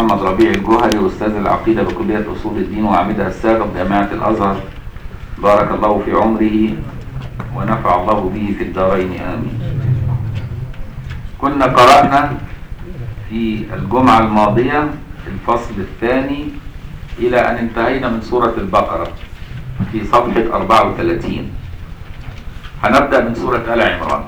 محمد ربيع الجوهري أستاذ العقيدة بكلية أصول الدين وعميدها السابق جامعة الأزهر بارك الله في عمره ونفع الله به في الدارين آمين كنا قرأنا في الجمعة الماضية الفصل الثاني إلى أن انتهينا من سورة البقرة في صفحة 34 هنبدأ من سورة آل عمران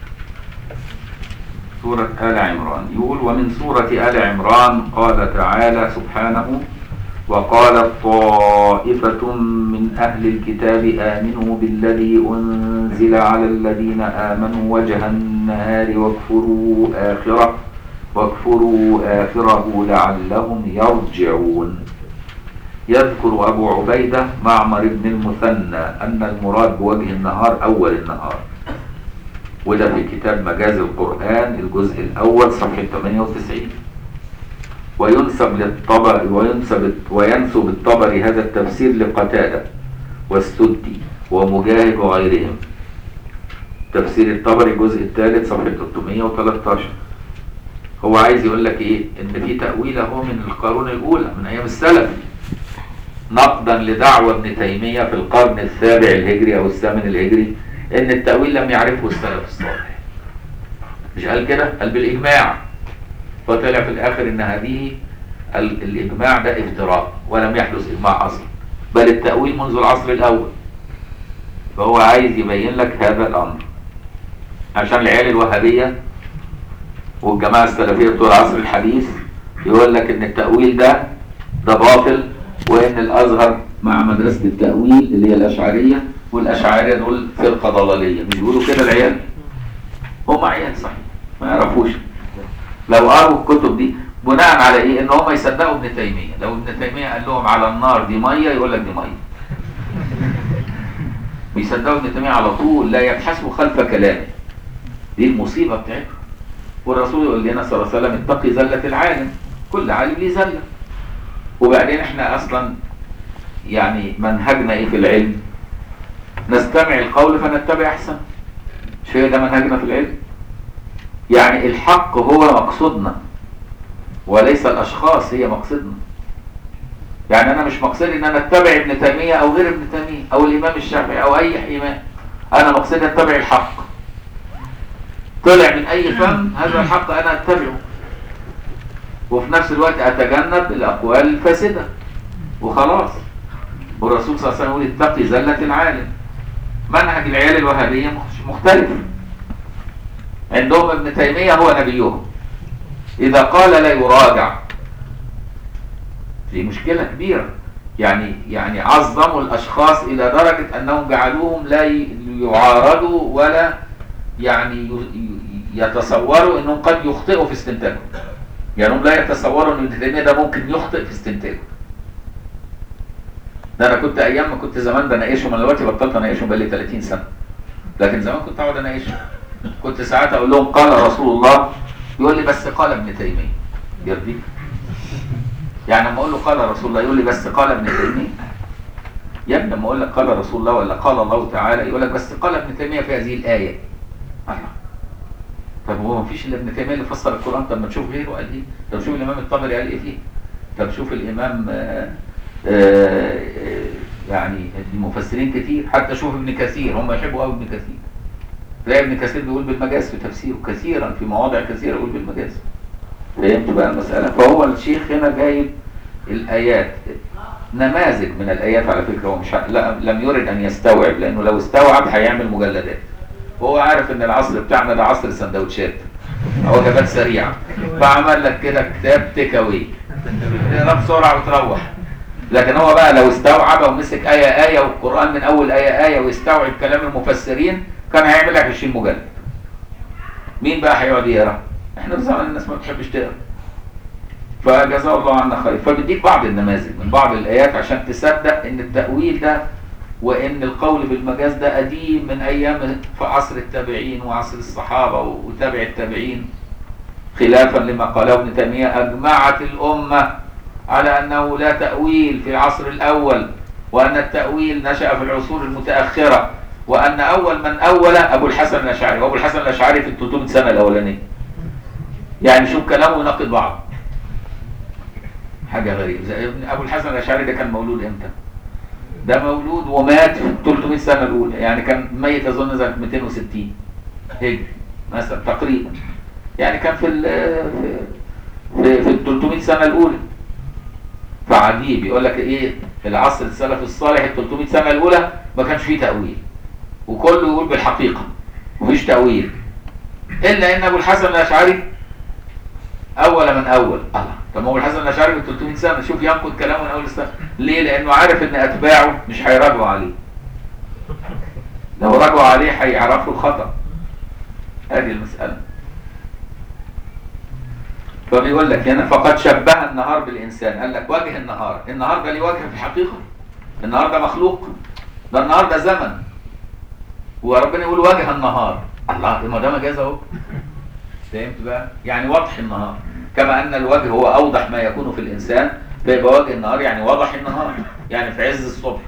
سورة آل عمران يقول ومن سورة آل عمران قال تعالى سبحانه وقالت طائفة من أهل الكتاب آمنوا بالذي أنزل على الذين آمنوا وجه النهار واكفروا آخرة واكفروا آخره لعلهم يرجعون يذكر أبو عبيدة معمر بن المثنى أن المراد بوجه النهار أول النهار وده في كتاب مجاز القرآن الجزء الأول صفحة 98 وينسب للطبري وينسب وينسب الطبري هذا التفسير لقتادة والسدي ومجاهد وغيرهم تفسير الطبري الجزء الثالث صفحة 313 هو عايز يقول لك ايه ان في تأويل اهو من القرون الاولى من ايام السلف نقدا لدعوة ابن تيمية في القرن السابع الهجري او الثامن الهجري ان التأويل لم يعرفه السلف الصالح مش قال كده قال بالاجماع فطلع في الاخر ان هذه ال- الاجماع ده افتراء ولم يحدث اجماع اصلا بل التأويل منذ العصر الاول فهو عايز يبين لك هذا الامر عشان العيال الوهابية والجماعة السلفية بتوع العصر الحديث يقول لك ان التأويل ده ده باطل وان الازهر مع مدرسة التأويل اللي هي الاشعرية والاشعرية دول فرقة ضلالية مش بيقولوا كده العيال هم عيال صحيح ما يعرفوش لو قروا الكتب دي بناء على ايه ان هم يصدقوا ابن تيمية لو ابن تيمية قال لهم على النار دي مية يقول لك دي مية بيصدقوا ابن تيمية على طول لا يبحثوا خلف كلامه دي المصيبة بتاعتهم والرسول يقول لنا صلى الله عليه وسلم اتقي زلة العالم كل عالم ليه زلة وبعدين احنا اصلا يعني منهجنا ايه في العلم نستمع القول فنتبع احسن مش هي ده منهجنا في العلم يعني الحق هو مقصودنا وليس الاشخاص هي مقصدنا يعني انا مش مقصدي ان انا اتبع ابن تيمية او غير ابن تيمية او الامام الشافعي او اي امام انا مقصدي اتبع الحق طلع من اي فم هذا الحق انا اتبعه وفي نفس الوقت اتجنب الاقوال الفاسده وخلاص والرسول صلى الله عليه وسلم يقول اتقي زله العالم منهج العيال الوهابيه مخ- مختلف عندهم ابن تيميه هو نبيهم اذا قال لا يراجع دي مشكله كبيره يعني يعني عظموا الاشخاص الى درجه انهم جعلوهم لا ي- يعارضوا ولا يعني ي- ي- يتصوروا انهم قد يخطئوا في استنتاجهم يعني هم لا يتصوروا ان ابن تيميه ده ممكن يخطئ في استنتاجه ده انا كنت ايام ما كنت زمان بناقشهم انا دلوقتي بطلت اناقشهم بقالي 30 سنه لكن زمان كنت اقعد اناقشهم كنت ساعات اقول لهم قال رسول الله يقول لي بس قال ابن تيميه يرضيك يعني لما اقول له قال رسول الله يقول لي بس قال ابن تيميه يا ابني لما اقول لك قال رسول الله ولا قال الله تعالى يقول لك بس قال ابن تيميه في هذه الايه الله طب هو مفيش الا ابن تيميه اللي فسر القران طب ما تشوف غيره قال ايه طب شوف الامام الطبري قال ايه فيه طب شوف الامام آه آه آه، يعني المفسرين كتير حتى شوف ابن كثير هم يحبوا قوي ابن كثير تلاقي ابن كثير بيقول بالمجاز في تفسيره كثيرا في مواضع كثيره يقول بالمجاز فهمت بقى المساله فهو الشيخ هنا جايب الايات نماذج من الايات على فكره هو مش ه- لا لم يرد ان يستوعب لانه لو استوعب هيعمل مجلدات وهو عارف ان العصر بتاعنا ده عصر السندوتشات وجبات سريعه فعمل لك كده كتاب تيك اواي تقرا بسرعه وتروح لكن هو بقى لو استوعب ومسك آية آية والقرآن من أول آية آية ويستوعب كلام المفسرين كان هيعمل لك 20 مجلد. مين بقى هيقعد يقرا؟ احنا في زمن الناس ما بتحبش تقرا. فجزاه الله عنا خير، فبديك بعض النماذج من بعض الآيات عشان تصدق إن التأويل ده وإن القول بالمجاز ده قديم من أيام في عصر التابعين وعصر الصحابة وتابع التابعين خلافا لما قاله ابن تيمية أجمعت الأمة على أنه لا تأويل في العصر الأول وأن التأويل نشأ في العصور المتأخرة وأن أول من أول أبو الحسن الأشعري وأبو الحسن الأشعري في ال 300 سنة الأولانية يعني شوف كلامه يناقض بعض حاجة غريبة زي ابن أبو الحسن الأشعري ده كان مولود إمتى؟ ده مولود ومات في 300 سنة الأولى يعني كان ميت أظن سنة 260 هجري مثلا تقريبا يعني كان في ال في في ال 300 سنة الأولى فعجيب يقول لك إيه العصر السلف الصالح ال 300 سنة الأولى ما كانش فيه تأويل وكله يقول بالحقيقة مفيش تأويل إلا إن أبو الحسن الأشعري أول من أول الله طب ما هو الحسن الأشعري من 300 سنة شوف ينقد كلامه من أول السنة ليه؟ لأنه عارف إن أتباعه مش هيراجعوا عليه لو راجعوا عليه هيعرفوا الخطأ هذه المسألة فبيقول لك هنا فقد شبه النهار بالإنسان قال لك وجه النهار النهار ده ليه وجه في الحقيقة النهار ده مخلوق ده النهار ده زمن وربنا يقول وجه النهار الله ما ده مجاز اهو فهمت بقى يعني وضح النهار كما ان الوجه هو اوضح ما يكون في الانسان فيبقى وجه النهار يعني وضح النهار يعني في عز الصبح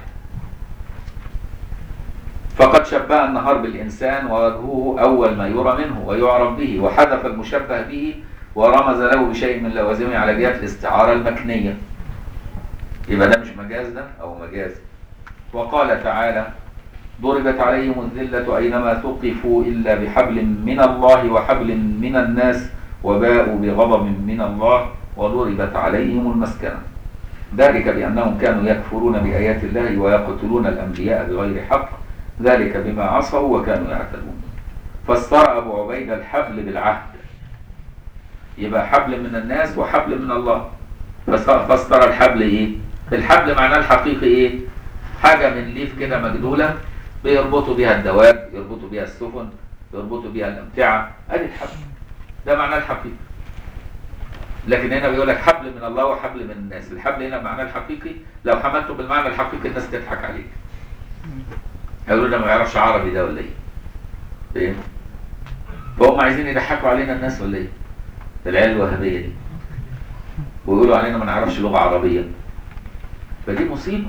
فقد شبه النهار بالإنسان ووجهه أول ما يرى منه ويعرف به وحذف المشبه به ورمز له بشيء من لوازمه على جهة الاستعارة المكنية يبقى ده مش مجاز ده أو مجاز وقال تعالى ضربت عليهم الذلة أينما ثقفوا إلا بحبل من الله وحبل من الناس وباءوا بغضب من الله وضربت عليهم المسكنة ذلك بأنهم كانوا يكفرون بآيات الله ويقتلون الأنبياء بغير حق ذلك بما عصوا وكانوا يعتدون فاسترى أبو عبيدة الحبل بالعهد يبقى حبل من الناس وحبل من الله فاسترى الحبل ايه الحبل معناه الحقيقي ايه حاجة من ليف كده مجدولة بيربطوا بيها الدواب يربطوا بيها السفن يربطوا بيها الأمتعة ادي الحبل ده معناه الحقيقي لكن هنا بيقول لك حبل من الله وحبل من الناس الحبل هنا معناه الحقيقي لو حملته بالمعنى الحقيقي الناس تضحك عليك هيقولوا ده ما يعرفش عربي ده ولا ايه فاهم فهم عايزين يضحكوا علينا الناس ولا ايه العيال الوهابيه دي ويقولوا علينا ما نعرفش لغه عربيه فدي مصيبه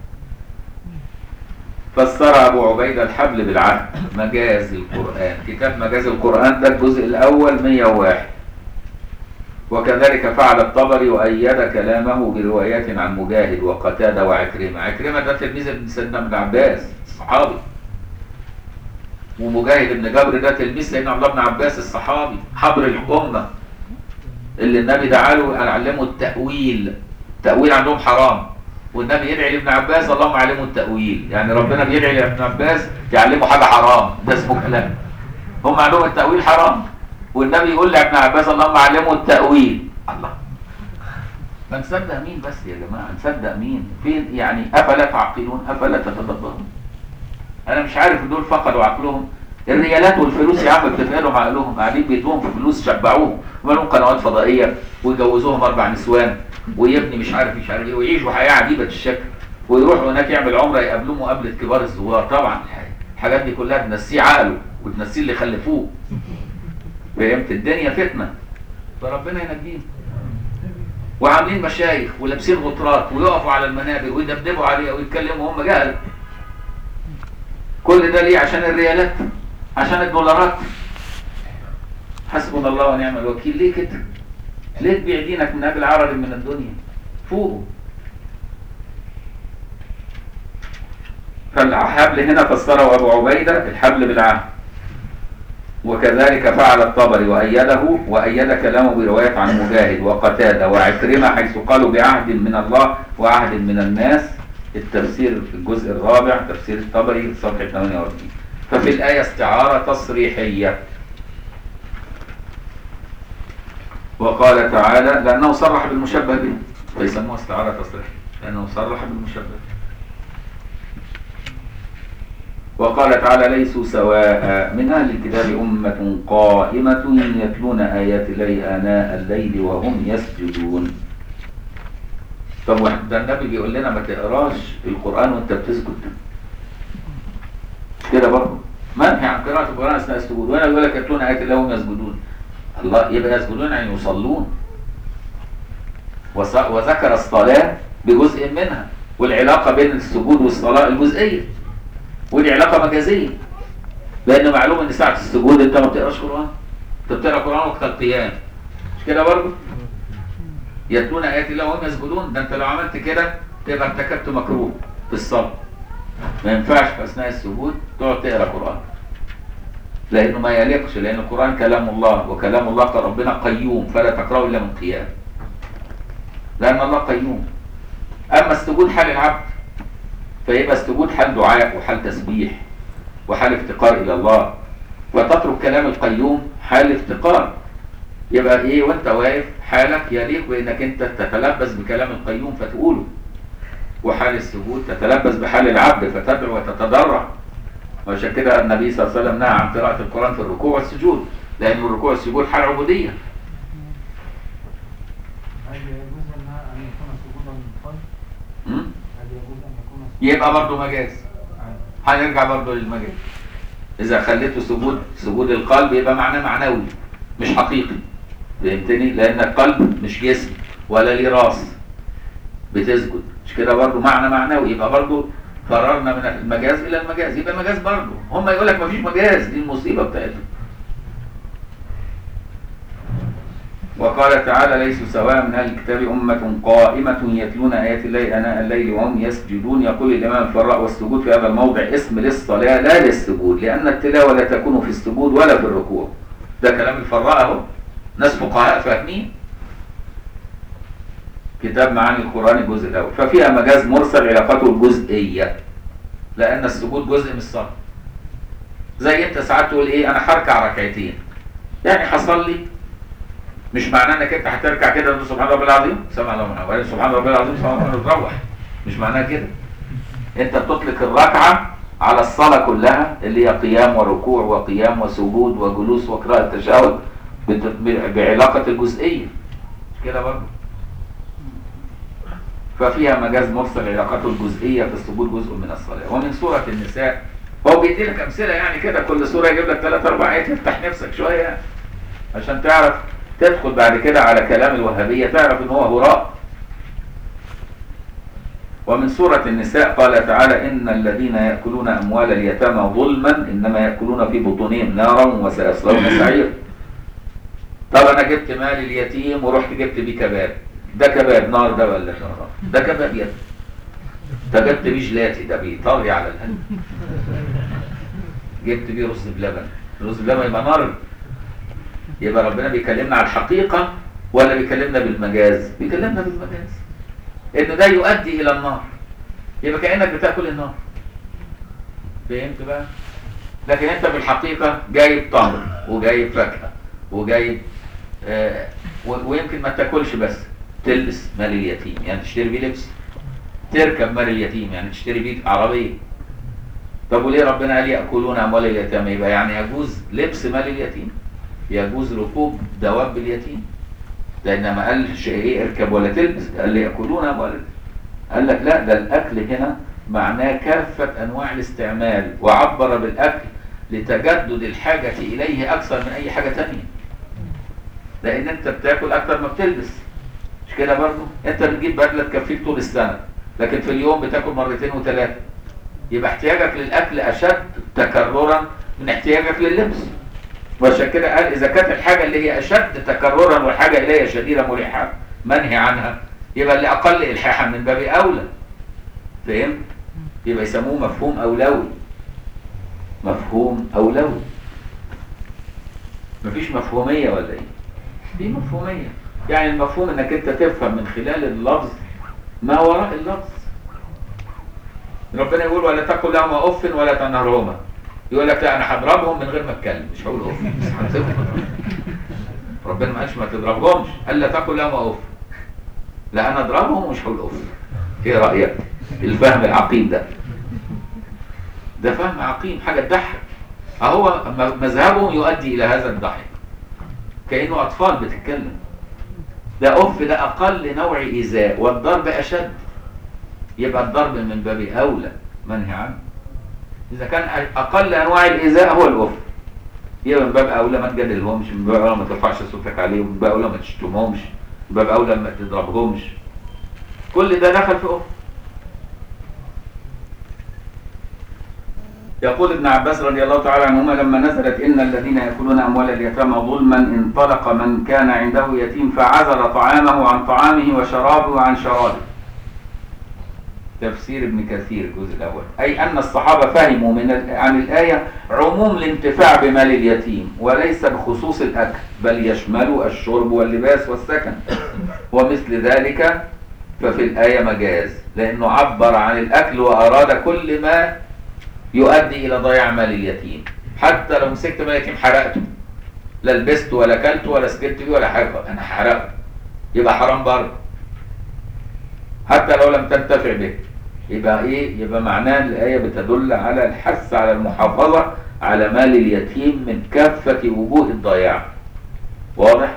فسر ابو عبيده الحبل بالعهد مجاز القران كتاب مجاز القران ده الجزء الاول 101 وكذلك فعل الطبري وأيد كلامه بروايات عن مجاهد وقتادة وعكرمة عكرمة ده تلميذ ابن سيدنا ابن عباس الصحابي ومجاهد بن جبر ده تلميذ سيدنا عبد الله بن عباس الصحابي حبر الأمة اللي النبي دعا له قال علمه التأويل التأويل عندهم حرام والنبي يدعي لابن عباس اللهم علمه التأويل يعني ربنا بيدعي لابن عباس يعلمه حاجة حرام ده اسمه كلام هم عندهم التأويل حرام والنبي يقول لابن عباس اللهم علمه التأويل الله فنصدق مين بس يا جماعة نصدق مين فين يعني أفلا تعقلون أفلا تتدبرون أنا مش عارف دول فقدوا عقلهم الريالات والفلوس يا عم بتتقالوا عقلهم قاعدين بيدوهم في فلوس شبعوهم ومالهم قنوات فضائية ويجوزوهم أربع نسوان ويبني مش عارف مش عارف ايه ويعيشوا حياة عجيبة الشكل ويروح هناك يعمل عمرة يقابلوه مقابلة كبار الزوار طبعا الحاجات دي كلها تنسيه عقله وتنسيه اللي خلفوه فهمت الدنيا فتنة فربنا ينجينا وعاملين مشايخ ولابسين غطرات ويقفوا على المنابر ويدبدبوا عليها ويتكلموا هم جهل كل ده ليه عشان الريالات عشان الدولارات حسبنا الله ونعم الوكيل ليه كده ليه تبيع دينك من اجل عرض من الدنيا فوقه فالحبل هنا فسره ابو عبيده الحبل بالعهد وكذلك فعل الطبري وأيده وأيد كلامه بروايات عن مجاهد وقتادة وعكرمة حيث قالوا بعهد من الله وعهد من الناس التفسير في الجزء الرابع تفسير الطبري صفحة 48 ففي الآية استعارة تصريحية وقال تعالى لأنه صرح بالمشبه به فيسموها استعارة تصريحية لأنه صرح بالمشبه به وقال تعالى ليسوا سواء من أهل الكتاب أمة قائمة يتلون آيات الله آناء الليل وهم يسجدون طب ده النبي بيقول لنا ما تقراش القرآن وانت بتسجد كده برضه منهي عن قراءة القرآن أثناء السجود وأنا بيقول لك يتلون آيات الله وهم يسجدون الله يبقى يسجدون يعني يصلون وذكر الصلاة بجزء منها والعلاقة بين السجود والصلاة الجزئية ودي علاقه مجازيه لان معلوم ان ساعه السجود انت ما بتقراش قران انت بتقرا قران وقت القيام مش كده برضه يتلون آيات الله وهم يسجدون ده أنت لو عملت كده تبقى ارتكبت مكروه في الصلاة ما ينفعش في أثناء السجود تقعد تقرأ قرآن لأنه ما يليقش لأن القرآن كلام الله وكلام الله قال ربنا قيوم فلا تقرأه إلا من قيام لأن الله قيوم أما السجود حال العبد فيبقى السجود حال دعاء وحال تسبيح وحال افتقار إلى الله وتترك كلام القيوم حال افتقار يبقى ايه وانت واقف حالك يليق بانك انت تتلبس بكلام القيوم فتقوله وحال السجود تتلبس بحال العبد فتدعو وتتضرع وعشان كده النبي صلى الله عليه وسلم نهى عن قراءة القرآن في الركوع والسجود لأن الركوع والسجود حال عبودية هل يجوز أن أن يكون سجودا من قلب؟ م? هل يجوز أن يكون سجودا يبقى برضه مجاز عادي؟ هنرجع برضه للمجاز إذا خليته سجود سجود القلب يبقى معناه معنوي مش حقيقي فهمتني؟ لأن القلب مش جسم ولا ليه راس بتسجد مش كده برضه معنى معنوي يبقى برضه فررنا من المجاز إلى المجاز يبقى مجاز برضه هم يقول لك مفيش مجاز دي المصيبة بتاعتهم وقال تعالى ليسوا سواء من أهل الكتاب أمة قائمة يتلون آيات الله آناء الليل وهم يسجدون يقول الإمام الفراء والسجود في هذا الموضع اسم للصلاة لا للسجود لأن التلاوة لا تكون في السجود ولا في الركوع ده كلام الفراء أهو ناس فقهاء فاهمين كتاب معاني القرآن الجزء الأول ففيها مجاز مرسل علاقته الجزئية لأن السجود جزء من الصلاة زي أنت ساعات تقول إيه أنا هركع ركعتين يعني حصل لي مش معناه انك انت هتركع كده تقول سبحان ربي العظيم سمع الله من أول سبحان ربي العظيم سبحان الله تروح مش معناه كده انت بتطلق الركعه على الصلاه كلها اللي هي قيام وركوع وقيام وسجود وجلوس وقراءه تشهد بت- ب- بعلاقه الجزئيه مش كده برضه ففيها مجاز مرسل علاقته الجزئيه في السجود جزء من الصلاه ومن سوره النساء هو بيدي لك امثله يعني كده كل سوره يجيب لك ثلاث اربع ايات يفتح نفسك شويه يعني. عشان تعرف تدخل بعد كده على كلام الوهابية تعرف ان هو هراء ومن سورة النساء قال تعالى إن الذين يأكلون أموال اليتامى ظلما إنما يأكلون في بطونهم نارا وسيصلون سعير طب أنا جبت مال اليتيم ورحت جبت بيه كباب ده كباب نار ده ولا نار ده كباب يد ده جبت بيه جلاتي ده بيطري على القلب جبت بيه رز بلبن رز بلبن يبقى نار يبقى ربنا بيكلمنا على الحقيقة ولا بيكلمنا بالمجاز بيكلمنا بالمجاز انه ده يؤدي الى النار يبقى كأنك بتاكل النار فهمت بقى لكن انت بالحقيقة جايب تمر وجايب فاكهة وجايب آه و- ويمكن ما تاكلش بس تلبس مال اليتيم يعني تشتري بيه لبس تركب مال اليتيم يعني تشتري بيه عربية طب وليه ربنا قال يأكلون أموال اليتامى يبقى يعني يجوز لبس مال اليتيم يجوز ركوب دواب اليتيم لأن ما قالش ايه اركب ولا تلبس قال لي يأكلون أموال قال لك لا ده الأكل هنا معناه كافة أنواع الاستعمال وعبر بالأكل لتجدد الحاجة إليه أكثر من أي حاجة تانية لأن أنت بتاكل أكثر ما بتلبس مش كده برضه أنت بتجيب بدلة تكفيك طول السنة لكن في اليوم بتاكل مرتين وثلاثة يبقى احتياجك للأكل أشد تكررا من احتياجك لللبس وعشان كده قال إذا كانت الحاجة اللي هي أشد تكررا والحاجة إليها شديدة ملحة منهي عنها يبقى اللي أقل إلحاحا من باب أولى فهمت؟ يبقى يسموه مفهوم أولوي مفهوم أولوي مفيش مفهومية ولا إيه؟ في مفهومية يعني المفهوم إنك أنت تفهم من خلال اللفظ ما وراء اللفظ ربنا يقول ولا تقل لهما أف ولا تنهرهما يقول لك لا انا هضربهم من غير ما اتكلم مش هقول اوف بس هسيبهم. ربنا ما قالش ما تضربهمش قال لا تقل لهم اوف لا انا اضربهم ومش هقول اوف ايه رايك الفهم العقيم ده ده فهم عقيم حاجه تضحك اهو م- مذهبهم يؤدي الى هذا الضحك كانه اطفال بتتكلم ده اوف ده اقل نوع ايذاء والضرب اشد يبقى الضرب من باب اولى منهي عنه إذا كان أقل أنواع الإيذاء هو الأف يبقى من باب أولى ما تجادلهمش من باب أولى ما ترفعش صوتك عليهم من باب أولى ما تشتمهمش من باب أولى ما تضربهمش كل ده دخل في أف يقول ابن عباس رضي الله تعالى عنهما لما نزلت إن الذين يأكلون أموال اليتامى ظلما انطلق من كان عنده يتيم فعزل طعامه عن طعامه وشرابه عن شرابه تفسير ابن كثير الجزء الأول أي أن الصحابة فهموا من ال- عن الآية عموم الانتفاع بمال اليتيم وليس بخصوص الأكل بل يشمل الشرب واللباس والسكن ومثل ذلك ففي الآية مجاز لأنه عبر عن الأكل وأراد كل ما يؤدي إلى ضياع مال اليتيم حتى لو مسكت مال اليتيم حرقته لا لبسته ولا كلته ولا سكت بيه ولا حاجة أنا حرقته يبقى حرام برضه حتى لو لم تنتفع به يبقى ايه يبقى معناه الآية بتدل على الحث على المحافظة على مال اليتيم من كافة وجوه الضياع واضح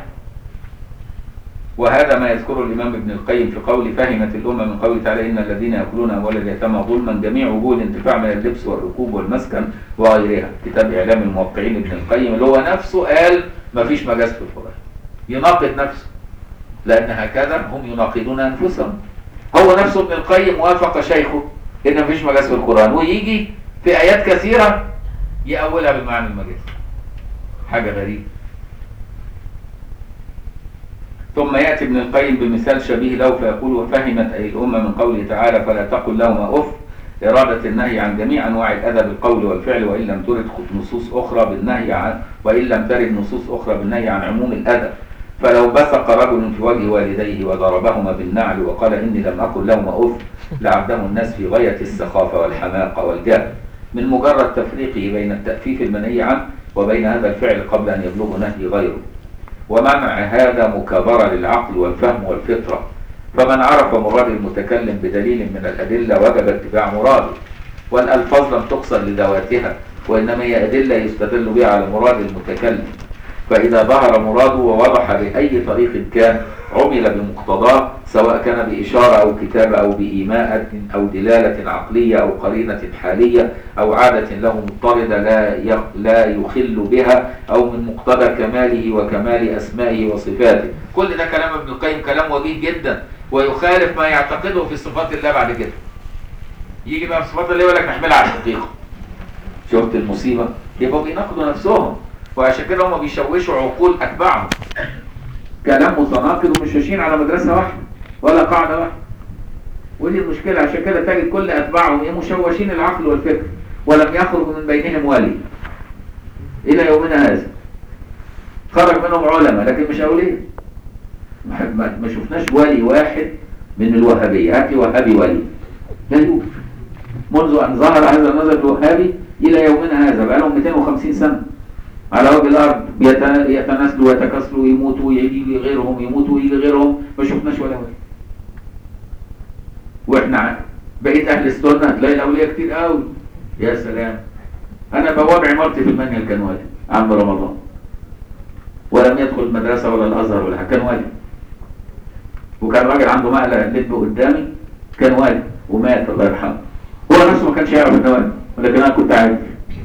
وهذا ما يذكره الإمام ابن القيم في قول فهمت الأمة من قوله تعالى إن الذين يأكلون أموال اليتامى ظلما جميع وجوه الانتفاع من اللبس والركوب والمسكن وغيرها كتاب إعلام الموقعين ابن القيم اللي هو نفسه قال ما فيش مجاز في القرآن يناقض نفسه لأن هكذا هم يناقضون أنفسهم هو نفسه ابن القيم وافق شيخه إن مفيش مجاز في القرآن ويجي في آيات كثيرة يأولها بالمعنى المجاز حاجة غريبة ثم يأتي ابن القيم بمثال شبيه له فيقول وفهمت أي الأمة من قوله تعالى فلا تقل لهما أف إرادة النهي عن جميع أنواع الأذى بالقول والفعل وإن لم ترد نصوص أخرى بالنهي عن وإن لم ترد نصوص أخرى بالنهي عن عموم الأذى فلو بصق رجل في وجه والديه وضربهما بالنعل وقال إني لم أقل لهما أف لعبده الناس في غاية السخافة والحماقة والجهل من مجرد تفريقه بين التأفيف المنهي عنه وبين هذا الفعل قبل أن يبلغ نهي غيره ومنع هذا مكابرة للعقل والفهم والفطرة فمن عرف مراد المتكلم بدليل من الأدلة وجب اتباع مراده والألفاظ لم تقصر لذواتها وإنما هي أدلة يستدل بها على مراد المتكلم فإذا ظهر مراده ووضح بأي طريق كان عمل بمقتضاه سواء كان بإشارة أو كتابة أو بإيماءة أو دلالة عقلية أو قرينة حالية أو عادة له مضطردة لا يخ- لا يخل بها أو من مقتضى كماله وكمال أسمائه وصفاته كل ده كلام ابن القيم كلام وجيه جدا ويخالف ما يعتقده في صفات الله بعد كده يجي بقى في صفات الله يقول لك نحملها على الحقيقة شفت المصيبة يبقوا بيناقضوا نفسهم وعشان كده هم بيشوشوا عقول أتباعهم كلام متناقض ومش ماشيين على مدرسة واحدة ولا قاعدة واحدة ودي المشكلة عشان كده تجد كل أتباعهم إيه مشوشين العقل والفكر ولم يخرج من بينهم ولي إلى يومنا هذا خرج منهم علماء لكن مش أولياء ما- ما ما شفناش ولي واحد من الوهابية هات لي وهابي ولي لا يوجد منذ أن ظهر هذا المذهب الوهابي إلى يومنا هذا بقى لهم 250 سنة على وجه الأرض يت- يتناسلوا ويتكاثروا ويموتوا ويجي غيرهم يموتوا ويجي غيرهم ما شفناش ولا ولي واحنا ع- بقيت أهل السنة هتلاقي الأولياء كتير قوي يا سلام أنا بواب عمارتي في المنيل كان والي عم رمضان ولم يدخل المدرسة ولا الأزهر ولا حاجة كان والي وكان راجل عنده مقلة لب قدامي كان والي ومات الله يرحمه هو نفسه ما كانش يعرف انه والي ولكن انا كنت عارف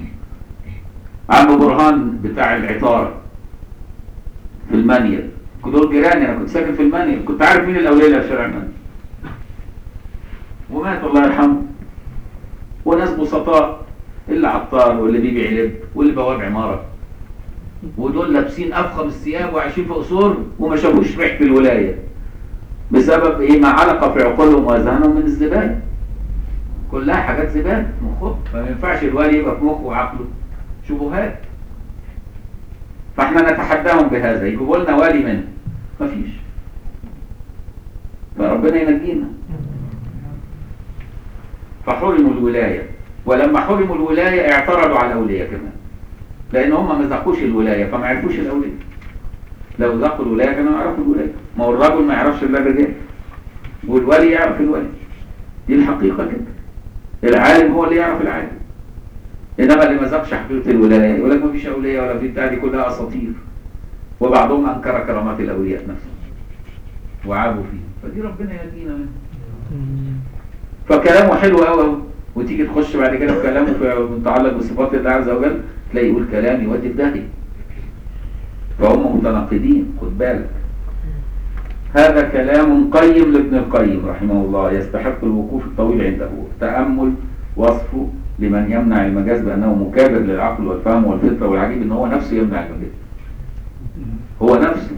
عم برهان بتاع العطارة في المانيال كنت دول جيراني انا كنت ساكن في المانيال كنت عارف مين الاولياء اللي في شارع المانيال ومات الله يرحمه وناس بسطاء اللي عطار واللي بيبيع لب واللي بواب عمارة ودول لابسين افخم الثياب وعايشين في قصور وما شافوش ريحة الولاية بسبب ايه ما علق في عقولهم واذهانهم من الزباله كلها حاجات زباله مخه ما ينفعش الوالي يبقى في مخه وعقله شبهات فاحنا نتحداهم بهذا يجيبوا لنا والي منه مفيش فربنا ينجينا فحرموا الولايه ولما حرموا الولايه اعترضوا على الاولياء كمان لان هم ما ذاقوش الولايه فما عرفوش الاولياء لو ذاقوا الولايه كانوا يعرفوا الولايه ما هو الرجل ما يعرفش الا الرجال والولي يعرف الولي دي الحقيقه كده العالم هو اللي يعرف العالم انما اللي ما ذاقش حقيقه الولايه يقول لك ما فيش اولياء ولا في بتاع دي كلها اساطير وبعضهم انكر كرامات الاولياء نفسهم وعابوا فيه فدي ربنا يهدينا منه فكلامه حلو قوي وتيجي تخش بعد كده في كلامه في متعلق بصفات الله عز وجل تلاقي يقول كلام يودي في داهيه فهم متناقضين خد بالك هذا كلام قيم لابن القيم رحمه الله يستحق الوقوف الطويل عنده تأمل وصفه لمن يمنع المجاز بأنه مكابر للعقل والفهم والفطرة والعجيب إن هو نفسه يمنع المجاز هو نفسه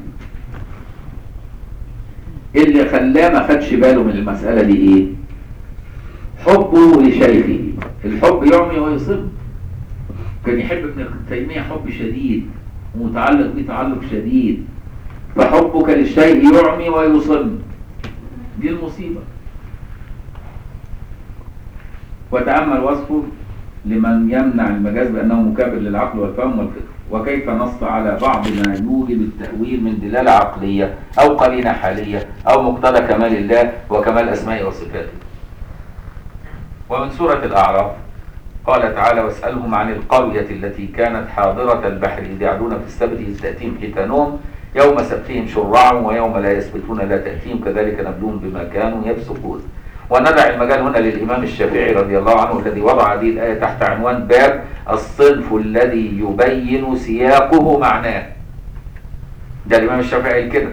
اللي خلاه ما خدش باله من المسألة دي إيه؟ حبه لشيخه الحب يعمي ويصم كان يحب ابن تيمية حب شديد ومتعلق بيه تعلق شديد فحبك للشيء يعمي ويصم دي المصيبة وتأمل وصفه لمن يمنع المجاز بأنه مكابر للعقل والفهم والفكر وكيف نص على بعض ما يوجب التأويل من دلالة عقلية أو قرينة حالية أو مقتضى كمال الله وكمال أسمائه وصفاته ومن سورة الأعراف قال تعالى واسألهم عن القرية التي كانت حاضرة البحر إذ يعدون في السبت إذ تأتيهم حيتانهم يوم سبتهم شرعا ويوم لا يسبتون لا تأتيهم كذلك نبلوهم بما كانوا يفسقون وندع المجال هنا للإمام الشافعي رضي الله عنه الذي وضع هذه الآية تحت عنوان باب الصنف الذي يبين سياقه معناه ده الإمام الشافعي كده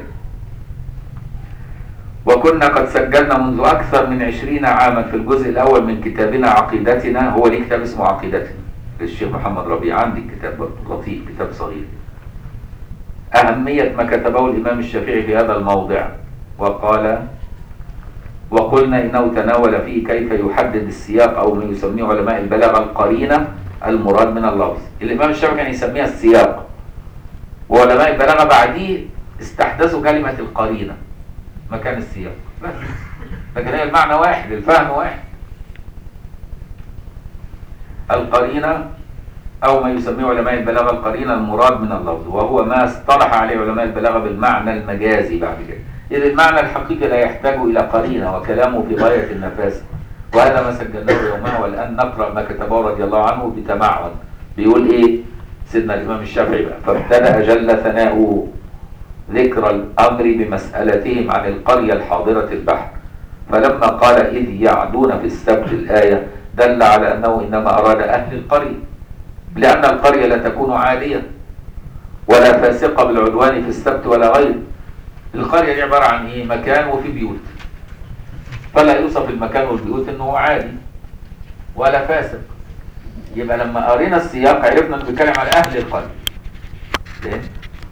وكنا قد سجلنا منذ أكثر من عشرين عاما في الجزء الأول من كتابنا عقيدتنا هو ليه كتاب اسمه عقيدتنا للشيخ محمد ربيع عندي كتاب برضه لطيف كتاب صغير أهمية ما كتبه الإمام الشافعي في هذا الموضع وقال وقلنا إنه تناول فيه كيف يحدد السياق أو ما يسميه علماء البلاغة القرينة المراد من اللفظ الإمام الشافعي كان يسميها السياق وعلماء البلاغة بعديه استحدثوا كلمة القرينة مكان السياق بس لكن هي المعنى واحد الفهم واحد القرينة أو ما يسميه علماء البلاغة القرينة المراد من اللفظ وهو ما اصطلح عليه علماء البلاغة بالمعنى المجازي بعد كده إذ المعنى الحقيقي لا يحتاج إلى قرينة وكلامه في غاية النفاسة وهذا ما سجلناه يومها والآن نقرأ ما كتبه رضي الله عنه بتمعن بيقول إيه سيدنا الإمام الشافعي بقى فابتدأ جل ثناؤه ذكر الأمر بمسألتهم عن القرية الحاضرة البحر فلما قال إذ يعدون في السبت الآية دل على أنه إنما أراد أهل القرية لأن القرية لا تكون عالية ولا فاسقة بالعدوان في السبت ولا غيره القرية دي عبارة عن إيه مكان وفي بيوت فلا يوصف المكان والبيوت إنه عادي ولا فاسق يبقى لما قرينا السياق عرفنا إنه بيتكلم على أهل القرية ليه؟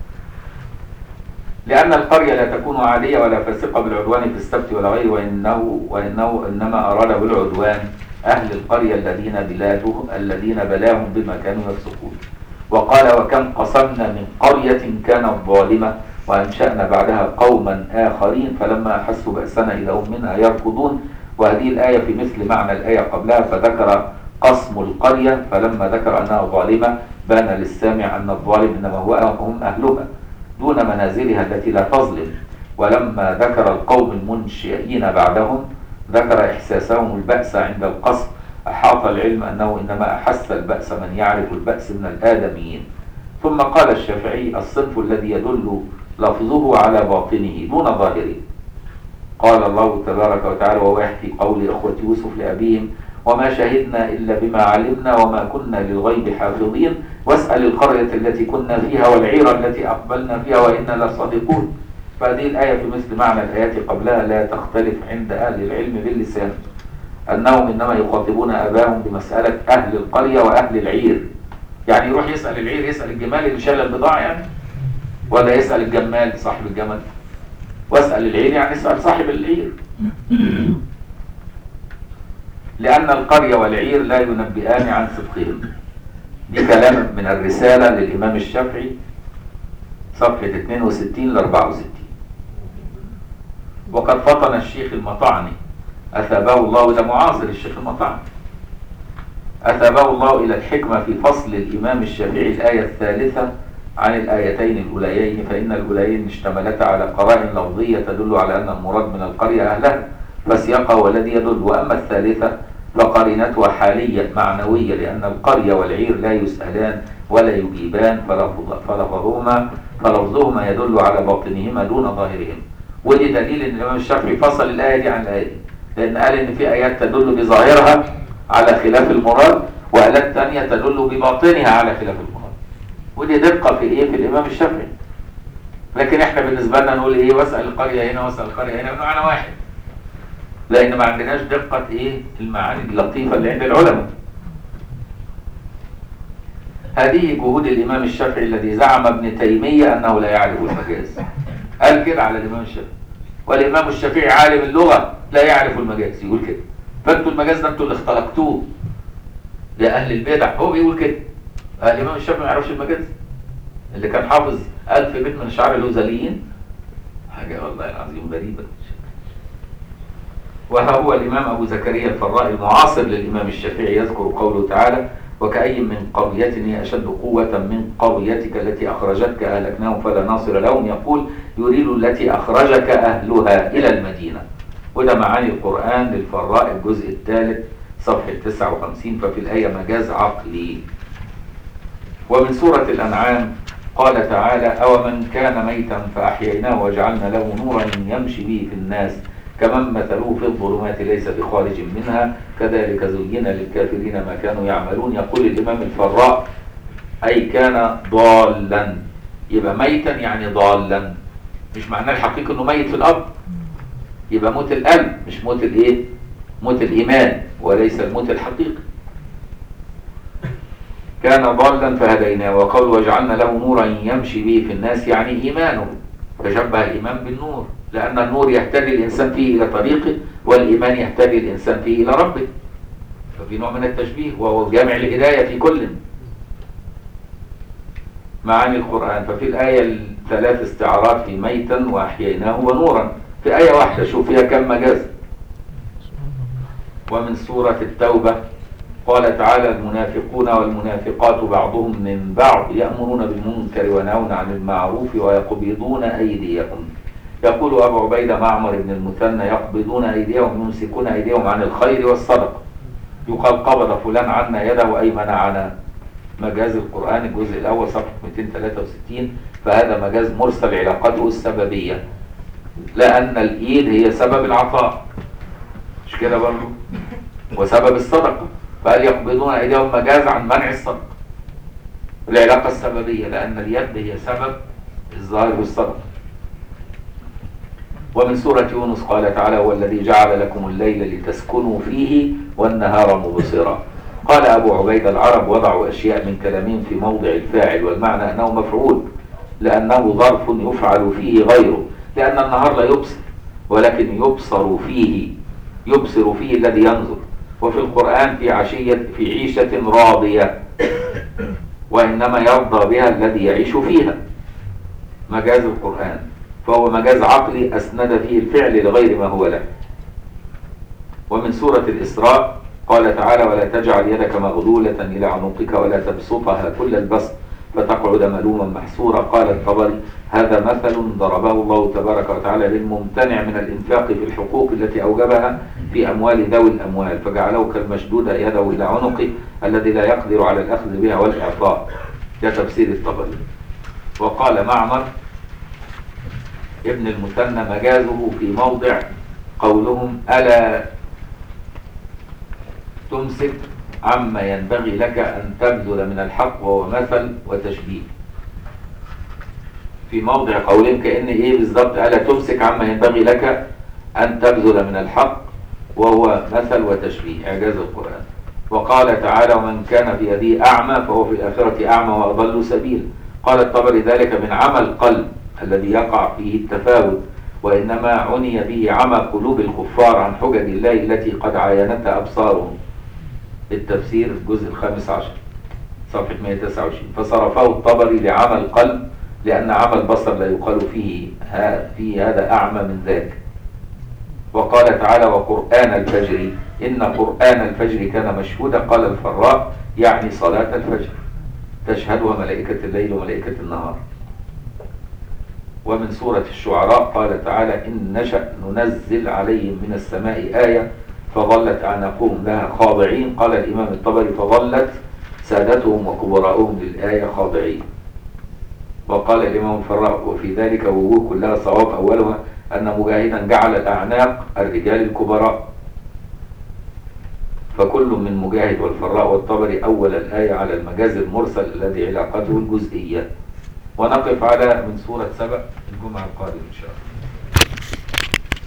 لأن القرية لا تكون عادية ولا فاسقة بالعدوان في السبت ولا غيره وإنه, وإنه إنما أراد بالعدوان أهل القرية الذين بلاده الذين بلاهم بما كانوا يفسقون وقال وكم قصمنا من قرية كانت ظالمة وأنشأنا بعدها قوما آخرين فلما أحسوا بأسنا إذا هم منها يركضون وهذه الآية في مثل معنى الآية قبلها فذكر قسم القرية فلما ذكر أنها ظالمة بان للسامع أن الظالم إنما هو هم أهلها دون منازلها التي لا تظلم ولما ذكر القوم المنشئين بعدهم ذكر إحساسهم البأس عند القصد أحاط العلم أنه إنما أحس البأس من يعرف البأس من الآدميين ثم قال الشافعي الصنف الذي يدل لفظه على باطنه دون ظاهره قال الله تبارك وتعالى وهو يحكي قول إخوة يوسف لأبيهم وما شهدنا إلا بما علمنا وما كنا للغيب حافظين واسأل القرية التي كنا فيها والعير التي أقبلنا فيها وإنا لصادقون فهذه الآية في مثل معنى الآيات قبلها لا تختلف عند أهل العلم باللسان أنهم إنما يخاطبون أباهم بمسألة أهل القرية وأهل العير يعني يروح يسأل العير يسأل الجمال اللي شال البضاعة يعني ولا يسأل الجمال صاحب الجمل واسأل العير يعني اسأل صاحب العير لأن القرية والعير لا ينبئان عن صدقهم دي كلام من الرسالة للإمام الشافعي صفحة 62 ل 64 وقد فطن الشيخ المطعني أثابه الله ده معاصر الشيخ المطعني أثابه الله إلى الحكمة في فصل الإمام الشافعي الآية الثالثة عن الآيتين الأوليين فإن الأوليين اشتملتا على قرائن لفظية تدل على أن المراد من القرية أهلها فسياقها هو الذي يدل وأما الثالثة فقرينتها حالية معنوية لأن القرية والعير لا يسألان ولا يجيبان فلفظهما فلفظهما يدل على باطنهما دون ظاهرهم ودي دليل ان الامام الشافعي فصل الايه دي عن الايه دي لان قال ان في ايات تدل بظاهرها على خلاف المراد وايات ثانيه تدل بباطنها على خلاف المراد ودي دقه في ايه في الامام الشافعي لكن احنا بالنسبه لنا نقول ايه واسال القريه هنا واسال القريه هنا بمعنى واحد لان ما عندناش دقه ايه المعاني اللطيفه اللي عند العلماء هذه جهود الامام الشافعي الذي زعم ابن تيميه انه لا يعرف المجاز قال كده على الامام الشافعي والامام الشافعي عالم اللغه لا يعرف المجاز يقول كده فانتوا المجاز ده انتوا اللي اختلقتوه يا اهل البدع هو بيقول كده الامام الشافعي ما يعرفش المجاز اللي كان حافظ ألف بيت من شعر الهذليين حاجة والله العظيم غريبة وهو الإمام أبو زكريا الفراء المعاصر للإمام الشافعي يذكر قوله تعالى وكأي من قرية هي أشد قوة من قريتك التي أخرجتك أهلكناهم فلا ناصر لهم يقول يريد التي أخرجك أهلها إلى المدينة وده معاني القرآن للفراء الجزء الثالث صفحة 59 ففي الآية مجاز عقلي ومن سورة الأنعام قال تعالى أو من كان ميتا فأحييناه وجعلنا له نورا يمشي به في الناس كمن مثلوه في الظلمات ليس بخارج منها كذلك زين للكافرين ما كانوا يعملون يقول الإمام الفراء أي كان ضالا يبقى ميتا يعني ضالا مش معناه الحقيقي انه ميت في الأرض يبقى موت القلب مش موت الايه موت الإيمان وليس الموت الحقيقي كان ضالا فهديناه وقول وجعلنا له نورا يمشي به في الناس يعني إيمانه فشبه الإيمان بالنور لأن النور يهتدي الإنسان فيه إلى طريقه والإيمان يهتدي الإنسان فيه إلى ربه ففي نوع من التشبيه وهو جامع الهداية في كل معاني القرآن ففي الآية الثلاث استعارات في ميتا وأحييناه ونورا في آية واحدة شوف فيها كم مجاز ومن سورة التوبة قال تعالى المنافقون والمنافقات بعضهم من بعض يأمرون بالمنكر وينهون عن المعروف ويقبضون أيديهم يقول أبو عبيدة معمر بن المثنى يقبضون أيديهم يمسكون أيديهم عن الخير والصدقة يقال قبض فلان عنا يده أي منعنا مجاز القرآن الجزء الأول صفحة 263 فهذا مجاز مرسل علاقته السببية لأن الإيد هي سبب العطاء مش كده برضه وسبب الصدقة فقال يقبضون أيديهم مجاز عن منع الصدقة العلاقة السببية لأن اليد هي سبب الظاهر والصدقة ومن سورة يونس قال تعالى هو الذي جعل لكم الليل لتسكنوا فيه والنهار مبصرا قال أبو عبيد العرب وضعوا أشياء من كلامهم في موضع الفاعل والمعنى أنه مفعول لأنه ظرف يفعل فيه غيره لأن النهار لا يبصر ولكن يبصر فيه يبصر فيه الذي ينظر وفي القرآن في عشية في عيشة راضية وإنما يرضى بها الذي يعيش فيها مجاز القرآن فهو مجاز عقلي أسند فيه الفعل لغير ما هو له ومن سورة الإسراء قال تعالى ولا تجعل يدك مغلولة إلى عنقك ولا تبسطها كل البسط فتقعد ملوما محسورا قال الطبري هذا مثل ضربه الله تبارك وتعالى للممتنع من الإنفاق في الحقوق التي أوجبها في أموال ذوي الأموال فجعله كالمشدود يده إلى عنقه الذي لا يقدر على الأخذ بها والإعطاء ده تفسير الطبري وقال معمر ابن المثنى مجازه في موضع قولهم ألا تمسك عما ينبغي لك أن تبذل من الحق وهو مثل وتشبيه في موضع قولهم كأن إيه بالظبط ألا تمسك عما ينبغي لك أن تبذل من الحق وهو مثل وتشبيه إعجاز القرآن وقال تعالى ومن كان في يده أعمى فهو في الآخرة أعمى وأضل سبيل قال الطبري ذلك من عمى القلب الذي يقع فيه التفاوت وإنما عني به عمى قلوب الكفار عن حجج الله التي قد عاينتها أبصارهم التفسير الجزء الخامس عشر صفحة 129 فصرفه الطبري لعمى القلب لأن عمى البصر لا يقال فيه ها فيه هذا أعمى من ذاك وقال تعالى وقرآن الفجر إن قرآن الفجر كان مشهودا قال الفراء يعني صلاة الفجر تشهدها ملائكة الليل وملائكة النهار ومن سورة الشعراء قال تعالى إن نشأ ننزل عليهم من السماء آية فظلت أعناقهم لها خاضعين قال الإمام الطبري فظلت سادتهم وكبراؤهم للآية خاضعين وقال الإمام الفراء وفي ذلك وجوه كلها صواب أولها أن مجاهدا جعل الأعناق الرجال الكبراء فكل من مجاهد والفراء والطبري أول الآية على المجاز المرسل الذي علاقته الجزئية ونقف على من سورة سبأ الجمعة القادمة إن شاء الله